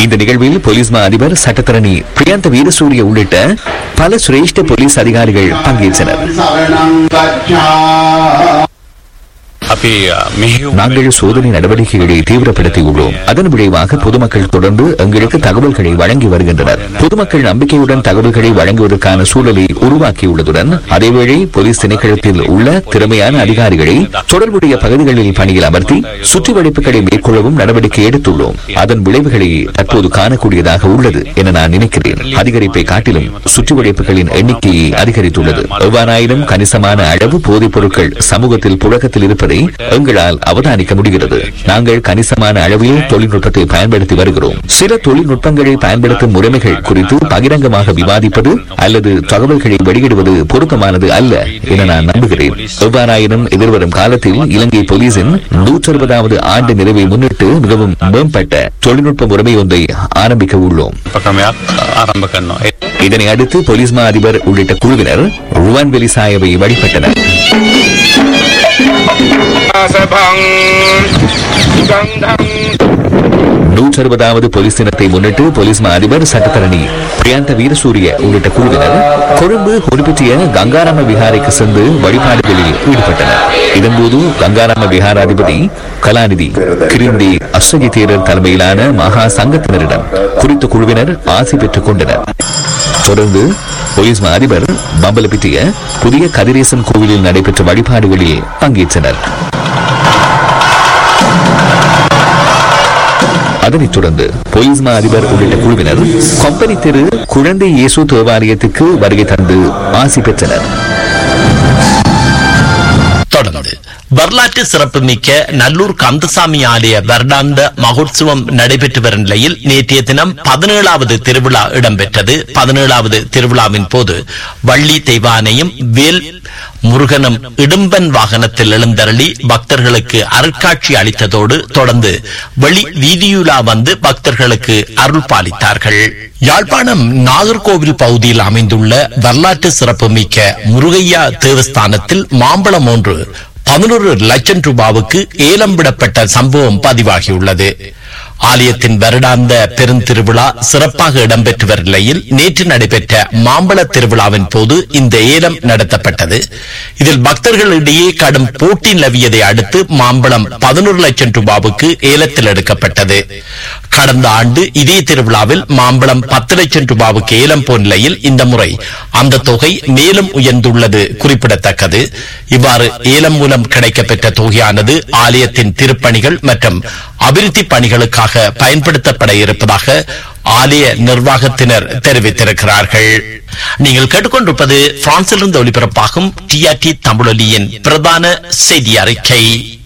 இந்த நிகழ்வில் போலீஸ் மா அதிபர் சட்டத்தரணி பிரியந்த வீரசூரிய உள்ளிட்ட பல சிரேஷ்ட போலீஸ் அதிகாரிகள் பங்கேற்றனர் සරණං ගච්ඡා අපි මෙහෙව් நாங்கள் சோதனை நடவடிக்கைகளை தீவிரப்படுத்தியுள்ளோம் அதன் விளைவாக பொதுமக்கள் தொடர்ந்து எங்களுக்கு தகவல்களை வழங்கி வருகின்றனர் பொதுமக்கள் நம்பிக்கையுடன் தகவல்களை வழங்குவதற்கான சூழலை உருவாக்கியுள்ளதுடன் அதேவேளை போலீஸ் திணைக்களத்தில் உள்ள திறமையான அதிகாரிகளை தொடர்புடைய பகுதிகளில் பணியில் அமர்த்தி சுற்றிவளைப்புகளை மேற்கொள்ளவும் நடவடிக்கை எடுத்துள்ளோம் அதன் விளைவுகளை தற்போது காணக்கூடியதாக உள்ளது என நான் நினைக்கிறேன் அதிகரிப்பை காட்டிலும் சுற்றிவளைப்புகளின் எண்ணிக்கையை அதிகரித்துள்ளது எவ்வாறாயினும் கணிசமான அளவு போதைப் பொருட்கள் சமூகத்தில் புழக்கத்தில் இருப்பதை எங்களால் அவதானிக்க முடிகிறது நாங்கள் கணிசமான அளவில் தொழில்நுட்பத்தை பயன்படுத்தி வருகிறோம் சில தொழில்நுட்பங்களை பயன்படுத்தும் முறைமைகள் குறித்து பகிரங்கமாக விவாதிப்பது அல்லது தகவல்களை வெளியிடுவது பொருத்தமானது அல்ல என நான் நம்புகிறேன் எவ்வாறாயினும் எதிர்வரும் காலத்தில் இலங்கை போலீசின் நூற்றி அறுபதாவது ஆண்டு நிறைவை முன்னிட்டு மிகவும் மேம்பட்ட தொழில்நுட்ப முறைமை ஒன்றை ஆரம்பிக்க உள்ளோம் උපක්‍රමයක් ආරම්භ කරනවා. ඒ- இதனை அடுத்து போலீஸ் மா அதிபர் உள்ளிட்ட குழுவினர் ருவான் வெலிசாயவை வழிபட்டனர் நூற்றி அறுபதாவது போலீஸ் தினத்தை முன்னிட்டு போலீஸ் மா அதிபர் சட்டத்தரணி பிரியந்த வீரசூரிய உள்ளிட்ட குழுவினர் கொழும்பு ஒலிபெற்றிய கங்காராம விஹாரைக்கு சென்று வழிபாடுகளில் ஈடுபட்டனர் இதன்போது கங்காராம விஹாராதிபதி கலாநிதி கிரிந்தி அஸ்வகி தேரர் தலைமையிலான மகா சங்கத்தினரிடம் குறித்த குழுவினர் ஆசி பெற்றுக் கொண்டனர் தொடர்ந்து போலீஸ் மா அதிபர் பம்பலப்பிட்டிய புதிய கதிரேசன் கோவிலில் நடைபெற்ற வழிபாடுகளில் பங்கேற்றனர் அதனைத் தொடர்ந்து போலீஸ் மா அதிபர் உள்ளிட்ட குழுவினர் கொம்பனி தெரு குழந்தை இயேசு தேவாலயத்துக்கு வருகை தந்து ஆசி பெற்றனர் தொடர்ந்து வரலாற்று சிறப்புமிக்க நல்லூர் கந்தசாமி ஆலய வருடாந்த மகோத்சவம் நடைபெற்று வரும் நிலையில் நேற்றைய தினம் பதினேழாவது திருவிழா இடம்பெற்றது பதினேழாவது திருவிழாவின் போது வள்ளி தெய்வானையும் வேல் முருகனும் இடும்பன் வாகனத்தில் எழுந்தருளி பக்தர்களுக்கு அருட்காட்சி அளித்ததோடு தொடர்ந்து வெளி வீதியுலா வந்து பக்தர்களுக்கு அருள் பாலித்தார்கள் யாழ்ப்பாணம் நாகர்கோவில் பகுதியில் அமைந்துள்ள வரலாற்று சிறப்புமிக்க முருகையா தேவஸ்தானத்தில் மாம்பழம் ஒன்று பதினொரு லட்சம் ரூபாவுக்கு ஏலம் விடப்பட்ட சம்பவம் பதிவாகியுள்ளது ஆலயத்தின் வருடாந்த பெருந்திருவிழா சிறப்பாக இடம்பெற்று வரும் நிலையில் நேற்று நடைபெற்ற மாம்பழ திருவிழாவின் போது இந்த ஏலம் நடத்தப்பட்டது இதில் பக்தர்களிடையே கடும் போட்டி நிலவியதை அடுத்து மாம்பழம் பதினொரு லட்சம் ரூபாவுக்கு ஏலத்தில் எடுக்கப்பட்டது கடந்த ஆண்டு இதே திருவிழாவில் மாம்பழம் பத்து லட்சம் ரூபாவுக்கு ஏலம் போன நிலையில் இந்த முறை அந்த தொகை மேலும் உயர்ந்துள்ளது குறிப்பிடத்தக்கது இவ்வாறு ஏலம் மூலம் கிடைக்கப்பெற்ற தொகையானது ஆலயத்தின் திருப்பணிகள் மற்றும் அபிவிருத்தி பணிகளுக்காக பயன்படுத்தப்பட இருப்பதாக ஆலய நிர்வாகத்தினர் தெரிவித்திருக்கிறார்கள் நீங்கள் கேட்டுக்கொண்டிருப்பது பிரான்சிலிருந்து ஒலிபரப்பாகும் டிஆர்டி தமிழொலியின் பிரதான செய்தி அறிக்கை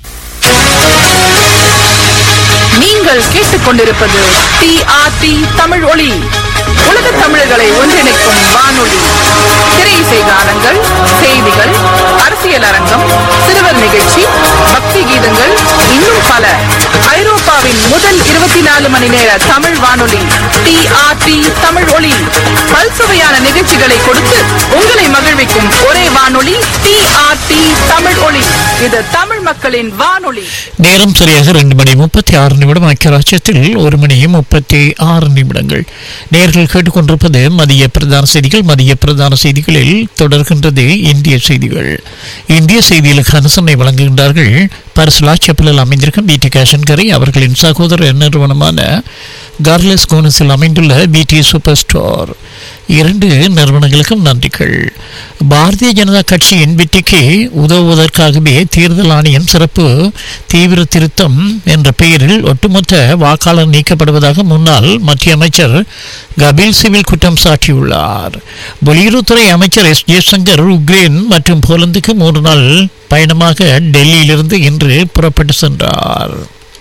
நீங்கள் கேட்டுக்கொண்டிருப்பது டிஆர்டி தமிழ் ஒளி உலக தமிழர்களை ஒன்றிணைக்கும் வானொலி திரை இசை கானங்கள் செய்திகள் அரசியல் அரங்கம் சிறுவர் நிகழ்ச்சி பக்தி கீதங்கள் இன்னும் பல ஐரோப்பாவின் முதல் இருபத்தி நாலு மணி நேர தமிழ் வானொலி டிஆர்டி தமிழ் ஒளி பல்சுவையான நிகழ்ச்சிகளை கொடுத்து உங்களை மகிழ்விக்கும் ஒரே வானொலி டிஆர்டி தமிழ் ஒளி இது தமிழ் மக்களின் வானொலி நேரம் சரியாக ரெண்டு மணி முப்பத்தி ஆறு நிமிடம் ஐக்கியராட்சியத்தில் ஒரு மணி முப்பத்தி ஆறு நிமிடங்கள் நேர்கள் கேட்டுக்கொண்டிருப்பது மதிய பிரதான செய்திகள் மதிய பிரதான செய்திகளில் தொடர்கின்றது இந்திய செய்திகள் இந்திய செய்திகளுக்கு அனுசரணை வழங்குகின்றார்கள் பரிசுலா செப்பலில் அமைந்திருக்கும் பிடி கேஷன்கரை அவர்களின் சகோதர நிறுவனமான கார்லெஸ் கோனஸில் அமைந்துள்ள பிடி சூப்பர் ஸ்டோர் இரண்டு நிறுவனங்களுக்கும் நன்றிகள் பாரதிய ஜனதா கட்சியின் வெற்றிக்கு உதவுவதற்காகவே தேர்தல் ஆணையம் சிறப்பு தீவிர திருத்தம் என்ற பெயரில் ஒட்டுமொத்த வாக்காளர் நீக்கப்படுவதாக முன்னாள் மத்திய அமைச்சர் கபில் சிவில் குற்றம் சாட்டியுள்ளார் வெளியுறவுத்துறை அமைச்சர் எஸ் ஜெய்சங்கர் உக்ரைன் மற்றும் போலந்துக்கு மூன்று நாள் பயணமாக டெல்லியிலிருந்து இன்று புறப்பட்டு சென்றார்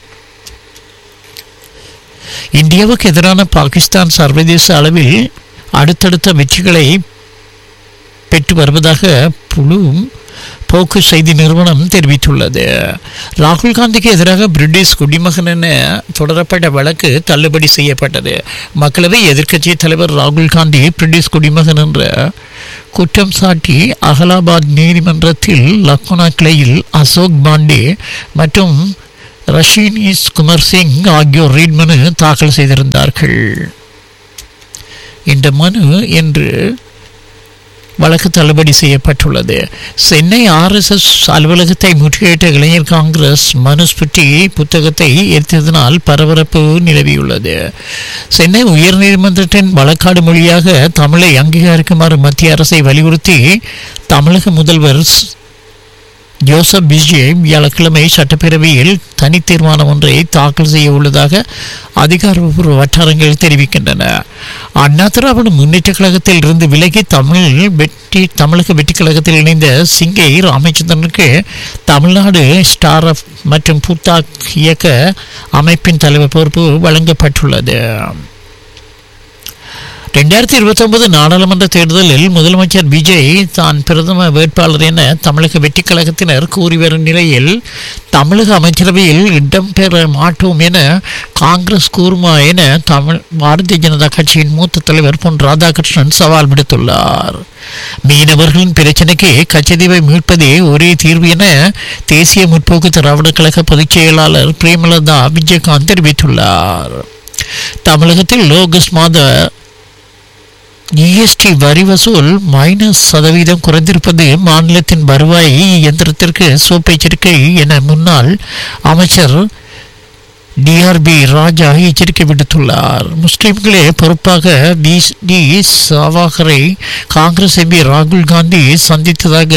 இந்தியாவுக்கு எதிரான பாகிஸ்தான் சர்வதேச அளவில் அடுத்தடுத்த வெற்றிகளை பெற்று வருவதாக புழு போக்கு செய்தி நிறுவனம் தெரிவித்துள்ளது ராகுல் காந்திக்கு எதிராக பிரிட்டிஷ் குடிமகன் என தொடரப்பட்ட வழக்கு தள்ளுபடி செய்யப்பட்டது மக்களவை எதிர்க்கட்சி தலைவர் ராகுல் காந்தி பிரிட்டிஷ் குடிமகன் என்ற குற்றம் சாட்டி அகலாபாத் நீதிமன்றத்தில் லக்னோ கிளையில் அசோக் பாண்டே மற்றும் ரஷீனிஸ் குமார் சிங் ஆகியோர் ரீட் மனு தாக்கல் செய்திருந்தார்கள் இந்த மனு என்று வழக்கு தள்ளுபடி செய்யப்பட்டுள்ளது சென்னை ஆர்எஸ்எஸ் அலுவலகத்தை முற்றுகையிட்ட இளைஞர் காங்கிரஸ் மனுஸ்மிருதி புத்தகத்தை எரித்ததனால் பரபரப்பு நிலவியுள்ளது சென்னை உயர்நீதிமன்றத்தின் வழக்காடு மொழியாக தமிழை அங்கீகரிக்குமாறு மத்திய அரசை வலியுறுத்தி தமிழக முதல்வர் ஸ்- ஜோசப் பிஜே வியாழக்கிழமை சட்டப்பேரவையில் தனி தீர்மானம் ஒன்றை தாக்கல் செய்ய உள்ளதாக அதிகாரப்பூர்வ வட்டாரங்கள் தெரிவிக்கின்றன அண்ணா திராவிட முன்னேற்ற கழகத்தில் இருந்து விலகி தமிழ் வெற்றி தமிழக வெற்றி கழகத்தில் இணைந்த சிங்கை ராமச்சந்திரனுக்கு தமிழ்நாடு ஸ்டார் ஆஃப் மற்றும் புத்தாக் இயக்க அமைப்பின் தலைவர் பொறுப்பு வழங்கப்பட்டுள்ளது ரெண்டாயிரத்தி இருபத்தொன்பது நாடாளுமன்ற தேர்தலில் முதலமைச்சர் விஜய் தான் பிரதம வேட்பாளர் என தமிழக வெற்றிக் கழகத்தினர் கூறி வரும் நிலையில் தமிழக அமைச்சரவையில் இடம்பெற மாட்டோம் என காங்கிரஸ் கூறுமா என தமிழ் பாரதிய ஜனதா கட்சியின் மூத்த தலைவர் பொன் ராதாகிருஷ்ணன் சவால் விடுத்துள்ளார் மீனவர்களின் பிரச்சனைக்கு கச்சதீவை மீட்பதே ஒரே தீர்வு என தேசிய முற்போக்கு திராவிட கழக பொதுச் செயலாளர் பிரேமலதா விஜயகாந்த் தெரிவித்துள்ளார் தமிழகத்தில் ஆகஸ்ட் மாத ஜிஎஸ்டி வரி வசூல் மைனஸ் சதவீதம் குறைந்திருப்பது மாநிலத்தின் வருவாய் இயந்திரத்திற்கு சோப்பெச்சரிக்கை என முன்னாள் அமைச்சர் டிஆர்பி ராஜா எச்சரிக்கை விடுத்துள்ளார் முஸ்லிம்களே பொறுப்பாக டி டி சவாகரை காங்கிரஸ் எம்பி ராகுல் காந்தி சந்தித்ததாக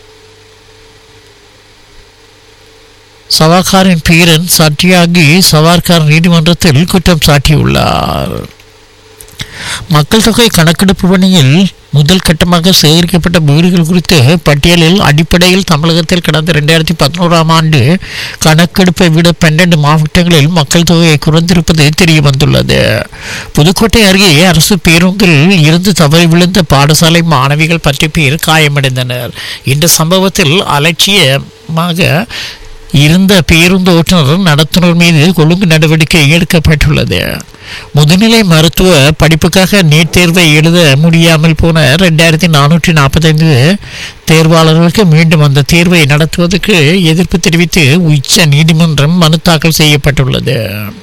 சவாக்காரின் பேரன் சத்யாகி சவார்கார் நீதிமன்றத்தில் குற்றம் சாட்டியுள்ளார் மக்கள் தொகை கணக்கெடுப்பு பணியில் முதல் கட்டமாக சேகரிக்கப்பட்ட வீடுகள் குறித்த பட்டியலில் அடிப்படையில் தமிழகத்தில் கடந்த ரெண்டாயிரத்தி பதினோராம் ஆண்டு கணக்கெடுப்பை விட பன்னெண்டு மாவட்டங்களில் மக்கள் தொகை குறைந்திருப்பது தெரிய வந்துள்ளது புதுக்கோட்டை அருகே அரசு பேருந்தில் இருந்து தவறி விழுந்த பாடசாலை மாணவிகள் பத்து பேர் காயமடைந்தனர் இந்த சம்பவத்தில் அலட்சியமாக இருந்த பேருந்து ஓட்டுநர் நடத்துனர் மீது ஒழுங்கு நடவடிக்கை எடுக்கப்பட்டுள்ளது முதுநிலை மருத்துவ படிப்புக்காக நீட் தேர்வை எழுத முடியாமல் போன ரெண்டாயிரத்தி நானூற்றி நாற்பத்தைந்து தேர்வாளர்களுக்கு மீண்டும் அந்த தேர்வை நடத்துவதற்கு எதிர்ப்பு தெரிவித்து உச்ச நீதிமன்றம் மனு தாக்கல் செய்யப்பட்டுள்ளது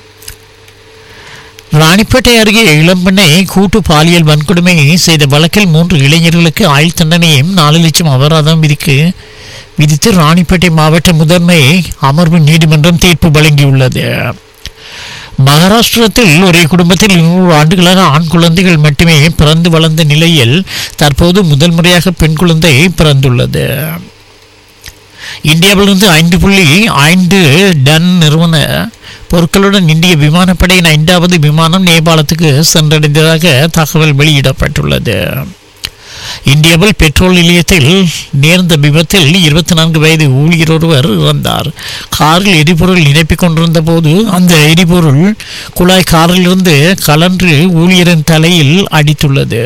ராணிப்பேட்டை அருகே இளம்பெண்ணை கூட்டு பாலியல் வன்கொடுமை செய்த வழக்கில் மூன்று இளைஞர்களுக்கு ஆயுள் தண்டனையும் நாலு லட்சம் அபராதம் விதிக்கு விதித்து ராணிப்பேட்டை மாவட்ட முதன்மை அமர்வு நீதிமன்றம் தீர்ப்பு வழங்கியுள்ளது மகாராஷ்டிரத்தில் ஒரே குடும்பத்தில் இருநூறு ஆண்டுகளாக ஆண் குழந்தைகள் மட்டுமே பிறந்து வளர்ந்த நிலையில் தற்போது முதல் முறையாக பெண் குழந்தை பிறந்துள்ளது இந்தியாவிலிருந்து ஐந்து புள்ளி ஐந்து டன் நிறுவன பொருட்களுடன் இந்திய விமானப்படையின் ஐந்தாவது விமானம் நேபாளத்துக்கு சென்றடைந்ததாக தகவல் வெளியிடப்பட்டுள்ளது இந்தியாவில் பெட்ரோல் நிலையத்தில் நேர்ந்த விபத்தில் இருபத்தி நான்கு வயது ஊழியர் ஒருவர் இறந்தார் காரில் எரிபொருள் நிரப்பிக் கொண்டிருந்த போது அந்த எரிபொருள் குழாய் காரிலிருந்து கலன்று ஊழியரின் தலையில் அடித்துள்ளது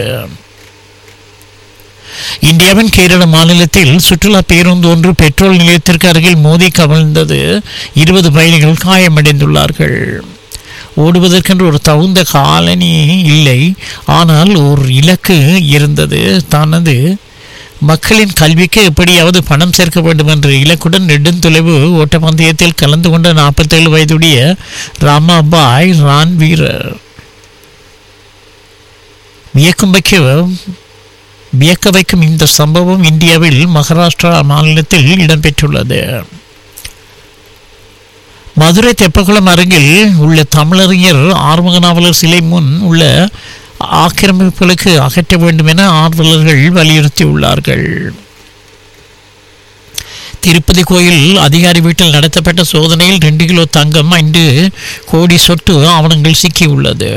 இந்தியாவின் கேரள மாநிலத்தில் சுற்றுலா பேருந்து ஒன்று பெட்ரோல் நிலையத்திற்கு அருகில் மோதி கவிழ்ந்தது இருபது பயணிகள் காயமடைந்துள்ளார்கள் ஓடுவதற்கென்று ஒரு தகுந்த காலனி இல்லை ஆனால் ஒரு இலக்கு இருந்தது தனது மக்களின் கல்விக்கு எப்படியாவது பணம் சேர்க்க வேண்டும் என்ற இலக்குடன் நெடுந்தொலைவு ஓட்டப்பந்தயத்தில் கலந்து கொண்ட நாற்பத்தேழு வயதுடைய ராமாபாய் ரான்வீரர் வியக்கும் வைக்க வியக்க வைக்கும் இந்த சம்பவம் இந்தியாவில் மகாராஷ்டிரா மாநிலத்தில் இடம்பெற்றுள்ளது மதுரை தெப்பக்குளம் அருகில் உள்ள தமிழறிஞர் ஆறுமுக நாவலர் சிலை முன் உள்ள ஆக்கிரமிப்புகளுக்கு அகற்ற வேண்டும் என ஆர்வலர்கள் வலியுறுத்தியுள்ளார்கள் திருப்பதி கோயில் அதிகாரி வீட்டில் நடத்தப்பட்ட சோதனையில் ரெண்டு கிலோ தங்கம் ஐந்து கோடி சொட்டு ஆவணங்கள் சிக்கியுள்ளது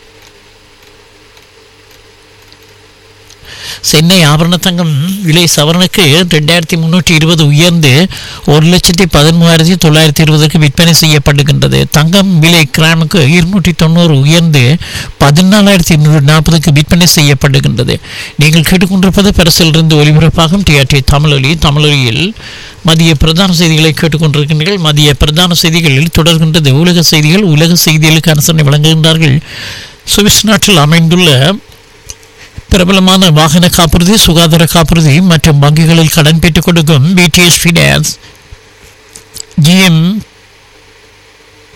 சென்னை ஆபரண தங்கம் விலை சவரனுக்கு ரெண்டாயிரத்தி முன்னூற்றி இருபது உயர்ந்து ஒரு லட்சத்தி பதிமூவாயிரத்தி தொள்ளாயிரத்தி இருபதுக்கு விற்பனை செய்யப்படுகின்றது தங்கம் விலை கிராமுக்கு இருநூற்றி தொண்ணூறு உயர்ந்து பதினாலாயிரத்தி இருநூற்றி நாற்பதுக்கு விற்பனை செய்யப்படுகின்றது நீங்கள் கேட்டுக்கொண்டிருப்பது பரிசிலிருந்து ஒலிபரப்பாகும் டிஆர்டி தமிழொலி தமிழொலியில் மதிய பிரதான செய்திகளை கேட்டுக்கொண்டிருக்கின்றீர்கள் மதிய பிரதான செய்திகளில் தொடர்கின்றது உலக செய்திகள் உலக செய்திகளுக்கு அனுசரணை வழங்குகின்றார்கள் சுவிஸ் நாட்டில் அமைந்துள்ள பிரபலமான வாகன காப்புறுதி சுகாதார காப்புறுதி மற்றும் வங்கிகளில் கடன் பெற்றுக் கொடுக்கும் பிடிஎஸ் ஃபினான்ஸ் ஜிஎம்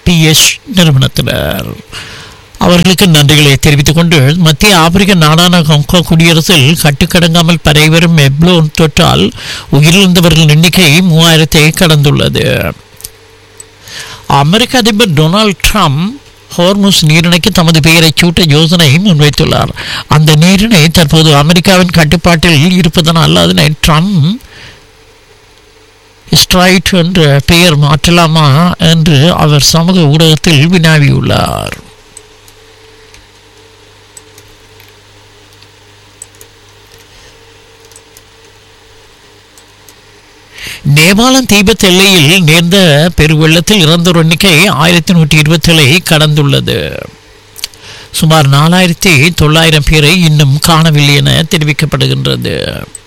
பிஎஸ் நிறுவனத்தினர் அவர்களுக்கு நன்றிகளை தெரிவித்துக் கொண்டு மத்திய ஆப்பிரிக்க நாடான கொங்கோ குடியரசில் கட்டுக்கடங்காமல் பரவி வரும் எப்ளோன் தொற்றால் உயிரிழந்தவர்களின் எண்ணிக்கை மூவாயிரத்தை கடந்துள்ளது அமெரிக்க அதிபர் டொனால்ட் ட்ரம்ப் ஹோர்முஸ் நீரிணைக்கு தமது பெயரை சூட்ட யோசனை முன்வைத்துள்ளார் அந்த நீரிணை தற்போது அமெரிக்காவின் கட்டுப்பாட்டில் இருப்பதனால் அதனை ட்ரம்ப் ஸ்ட்ரைட் என்ற பெயர் மாற்றலாமா என்று அவர் சமூக ஊடகத்தில் வினாவியுள்ளார் நேபாளம் தீபத் எல்லையில் நேர்ந்த பெருவெள்ளத்தில் இறந்தோர் எண்ணிக்கை ஆயிரத்தி நூற்றி இருபத்தேழை கடந்துள்ளது சுமார் நாலாயிரத்தி தொள்ளாயிரம் பேரை இன்னும் காணவில்லை என தெரிவிக்கப்படுகின்றது